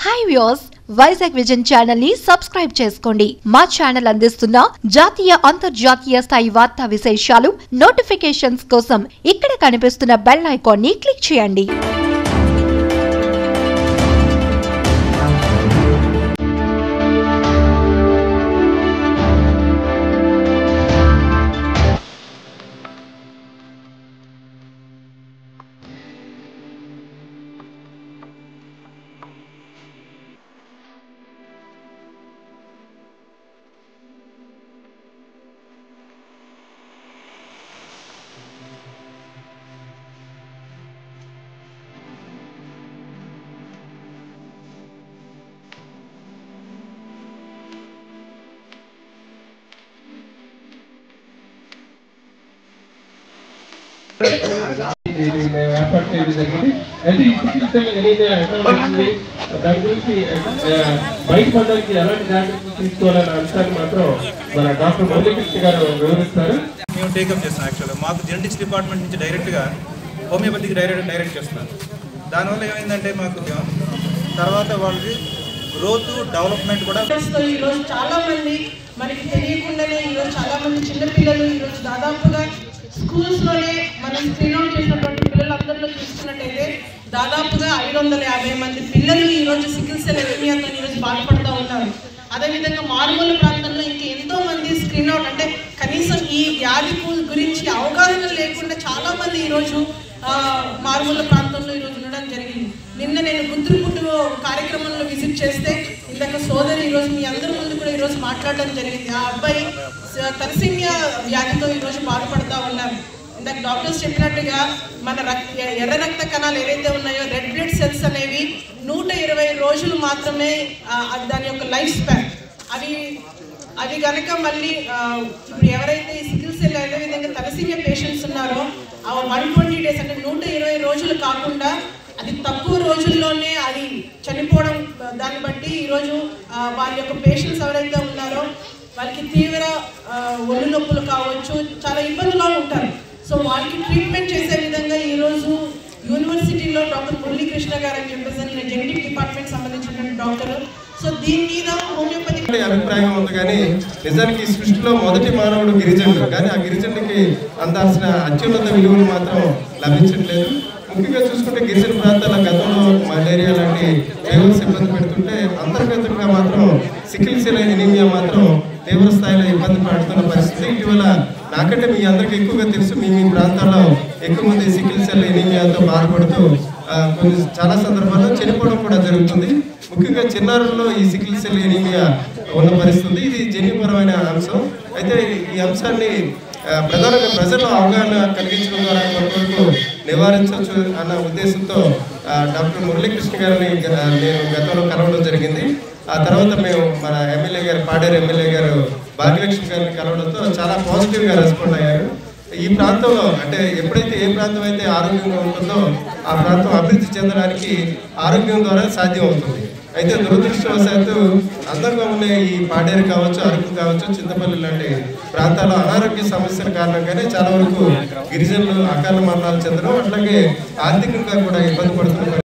hi views Vizag vision channel ని subscribe చేసుకోండి మా ఛానల్ అందిస్తున్న జాతీయ అంతర్జాతీయ స్థాయి వార్తా విశేషాలు నోటిఫికేషన్స్ కోసం ఇక్కడ కనిపిస్తున్న బెల్ ఐకాన్ ని క్లిక్ చేయండి ఇది మేము ఏర్పాటు చేయడం జరిగింది అయితే ఈ చికిత్సలు ఏదైతే ఎక్కడ వచ్చింది దాని గురించి ఆ, బయటపడడానికి ఎలాంటి జాగ్రత్తలు తీసుకోవాలనే అంశాన్ని మాత్రం మన డాక్టర్ మురళీకృష్ణ గారు వివరిస్తారు మేము టేకప్ చేస్తాం యాక్చువల్గా మాకు జెనెటిక్స్ డిపార్ట్మెంట్ నుంచి డైరెక్ట్గా హోమియోపతికి డైరెక్ట్ డైరెక్ట్ చేస్తున్నారు దానివల్ల ఏమైందంటే మాకు తర్వాత వాళ్ళకి గ్రోత్ డెవలప్మెంట్ కూడా తో ఈరోజు చాలా మంది మనకి తెలియకుండానే ఈరోజు చాలా మంది చిన్నపిల్లలు ఈరోజు దాదాపుగా స్కూల్స్ లోనే మనం స్క్రీన్ అవుట్ చేసినటువంటి పిల్లలందరిలో చూసుకున్నట్టయితే దాదాపుగా ఐదు వందల యాభై మంది పిల్లలు ఈరోజు సికిల్ సెల్ ఎనిమియాతో ఈరోజు బాధపడుతూ ఉన్నారు అదేవిధంగా మారుమూల ప్రాంతంలో ఇంకా ఎంతో మంది స్క్రీన్ అవుట్ అంటే కనీసం ఈ వ్యాధి గు- గురించి అవగాహన లేకుండా చాలా మంది ఈరోజు ఆ, మారుమూల ప్రాంతంలో ఈరోజు ఉండడం జరిగింది నిన్న నేను గుంతురుపుట్టు కార్యక్రమంలో విజిట్ చేస్తే ఇందాక సోదరి ఈరోజు మీ అందరి ముందు కూడా ఈరోజు మాట్లాడడం జరిగింది ఆ అబ్బాయి స- తలసేమియా వ్యాధితో ఈరోజు బాధపడతా ఉన్నారు ఇందాక డాక్టర్స్ చెప్పినట్టుగా మన రక్త ఎర్ర రక్త కణాలు ఏవైతే ఉన్నాయో రెడ్ బ్లడ్ సెల్స్ అనేవి నూట ఇరవై రోజులు మాత్రమే ఆ, అది దాని యొక్క లైఫ్ స్పాన్ అవి అవి కనుక మళ్ళీ ఆ, ఇప్పుడు ఎవరైతే ఈ సికిల్ సెల్ అదేవిధంగా తలసీమియా పేషెంట్స్ ఉన్నారో ఆ వన్ ట్వంటీ డేస్ అంటే నూట ఇరవై రోజులు కాకుండా అది తక్కువ రోజుల్లోనే అది చనిపోవడం ఆ, దాన్ని బట్టి ఈరోజు ఆ, వాళ్ళ యొక్క పేషెంట్స్ ఎవరైతే ఉన్నారో వాళ్ళకి తీవ్ర ఆ, ఒళ్ళు నొప్పులు కావచ్చు చాలా ఇబ్బందులో ఉంటారు సో వాళ్ళకి ట్రీట్మెంట్ చేసే విధంగా ఈరోజు యూనివర్సిటీలో డాక్టర్ మురళీకృష్ణ గారు అని చెప్పేసి నేను జెనెటిక్ డిపార్ట్మెంట్ సంబంధించినటువంటి డాక్టర్ సో దీని మీద హోమియోపతి అనే అభిప్రాయం ఉంది కానీ నిజానికి ఈ సృష్టిలో మొదటి మానవుడు గిరిజనుడు కానీ ఆ గిరిజనుడికి అందాల్సిన అత్యున్నత విలువలు మాత్రం లభించట్లేదు ముఖ్యంగా చూసుకుంటే గిరిజన ప్రాంతాల గతంలో మలేరియా లాంటి వేవల్స్ ఇబ్బంది పెడుతుంటే అంతర్గతంగా మాత్రం సికిల్ సెల్ ఎనీమియా మాత్రం తీవ్ర స్థాయిలో ఇబ్బంది పడుతున్న పరిస్థితి ఇటీవల నాకంటే మీ అందరికీ ఎక్కువగా తెలుసు మీ మీ ప్రాంతాల్లో ఎక్కువ మంది సికిల్ సెల్ ఎనీమియాతో బాధపడుతూ ఆ, కొన్ని చాలా సందర్భాల్లో చనిపోవడం కూడా జరుగుతుంది ముఖ్యంగా చిన్నారుల్లో ఈ సికిల్ సెల్ ఎనీమియా ఉన్న పరిస్థితి ఇది జన్యుపరమైన అంశం అయితే ఈ అంశాన్ని ఆ, ప్రధానంగా ప్రజల్లో అవగాహన కలిగించడం ద్వారా కొంతవరకు నివారించవచ్చు అన్న ఉద్దేశంతో ఆ, డాక్టర్ మురళీకృష్ణ గారిని ఆ, నేను గతంలో కలవడం జరిగింది ఆ తర్వాత మేము మన ఎమ్మెల్యే గారు పాడేరు ఎమ్మెల్యే గారు భాగ్యలక్ష్మి గారిని కలవడంతో చాలా పాజిటివ్గా రెస్పాండ్ అయ్యారు ఈ ప్రాంతంలో అంటే ఎప్పుడైతే ఏ ప్రాంతం అయితే ఆరోగ్యంగా ఉంటుందో ఆ ప్రాంతం అభివృద్ధి చెందడానికి ఆరోగ్యం ద్వారా సాధ్యం అవుతుంది అయితే దురదృష్టవశాత్తు అందరిగా ఉన్న ఈ పాడేరు కావచ్చు అరకు కావచ్చు చింతపల్లి లాంటి ప్రాంతాల్లో అనారోగ్య సమస్యల కారణంగానే చాలా వరకు గిరిజనులు అకాల మరణాలు చెందడం అట్లాగే ఆర్థికంగా కూడా ఇబ్బంది పడుతున్న